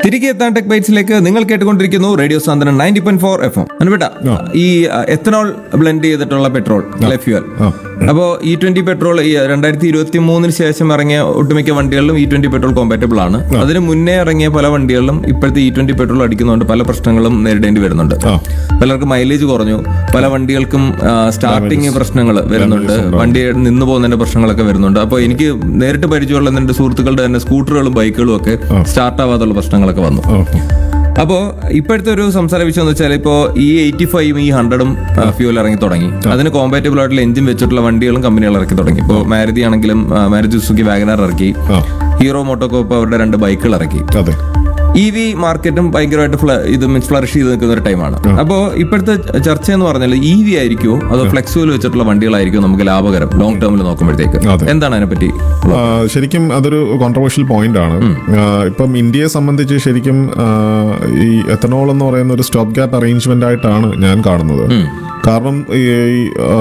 തിരികെ എത്താൻ ടെക് ബൈറ്റ്സിലേക്ക് നിങ്ങൾ കേട്ടുകൊണ്ടിരിക്കുന്നു radio Santhwanam ninety point four F M അനുപേട്ട ഈ എത്തനോൾ ബ്ലെൻഡ് ചെയ്തിട്ടുള്ള പെട്രോൾ അല്ലെ ഫ്യൂൽ ആ. അപ്പോ ഇ ട്വന്റി പെട്രോൾ ഈ രണ്ടായിരത്തി ഇരുപത്തി മൂന്നിന് ശേഷം ഇറങ്ങിയ ഒട്ടുമിക്ക വണ്ടികളിലും ഇ ട്വന്റി പെട്രോൾ കോമ്പാറ്റബിൾ ആണ് അതിന് മുന്നേ ഇറങ്ങിയ പല വണ്ടികളിലും ഇപ്പോഴത്തെ ഇ ട്വന്റി പെട്രോൾ അടിക്കുന്നതുകൊണ്ട് പല പ്രശ്നങ്ങളും നേരിടേണ്ടി വരുന്നുണ്ട് ആ. പലർക്കും മൈലേജ് കുറഞ്ഞു പല വണ്ടികൾക്കും സ്റ്റാർട്ടിങ് പ്രശ്നങ്ങൾ വരുന്നുണ്ട് വണ്ടി നിന്ന് പോകുന്നതിന്റെ പ്രശ്നങ്ങളൊക്കെ വരുന്നുണ്ട് അപ്പോൾ എനിക്ക് നേരിട്ട് പരിചയമുള്ള എൻ്റെ സുഹൃത്തുക്കളുടെ തന്നെ സ്കൂട്ടറുകളും ബൈക്കുകളും ഒക്കെ സ്റ്റാർട്ട് ആവാത്തുള്ള പ്രശ്നങ്ങളൊക്കെ വന്നു ഓ. അപ്പോൾ ഇപ്പോഴത്തെ ഒരു സംസാര വിഷയം എന്ന് വെച്ചാൽ ഇപ്പോൾ ഈ എയ്റ്റി ഫൈവും ഈ ഹൺഡ്രഡും ഫ്യൂൽ ഇറങ്ങി തുടങ്ങി അതിന് കോമ്പാറ്റബിൾ ആയിട്ടുള്ള എഞ്ചിൻ വെച്ചിട്ടുള്ള വണ്ടികളും കമ്പനികൾ ഇറക്കി തുടങ്ങി ഇപ്പോൾ മാരുതി ആണെങ്കിലും ആ, മാരുതി സുസുക്കി വാഗനാർ ഇറക്കി ആ. ഹീറോ മോട്ടോകോപ്പ് അവരുടെ രണ്ട് ബൈക്കുകൾ ഇറക്കി അതെ ഇ വി മാർക്കറ്റും ഭയങ്കരമായിട്ട് ഫ്ല- ഇത് മീൻസ് ഫ്ലറിഷ് ചെയ്ത് നിൽക്കുന്ന ഒരു ടൈമാണ് അപ്പോൾ ഇപ്പോഴത്തെ ചർച്ച എന്ന് പറഞ്ഞാൽ ഇ വി ആയിരിക്കുമോ അതോ ഫ്ലെക്സുവൽ വെച്ചിട്ടുള്ള വണ്ടികളായിരിക്കും നമുക്ക് ലാഭകരം ലോങ് ടേമിൽ നോക്കുമ്പോഴത്തേക്ക് അതെ. എന്താണ് അതിനെപ്പറ്റി ആ, ശരിക്കും അതൊരു കോൺട്രവേഴ്ഷ്യൽ പോയിന്റ് ആണ് ആ, ഇപ്പം ഇന്ത്യയെ സംബന്ധിച്ച് ശരിക്കും ആ, ഈ എത്തനോൾ എന്ന് പറയുന്ന ഒരു സ്റ്റോപ്പ് ഗ്യാപ്പ് അറേഞ്ച്മെന്റ് ആയിട്ടാണ് ഞാൻ കാണുന്നത് കാരണം ഈ ആ,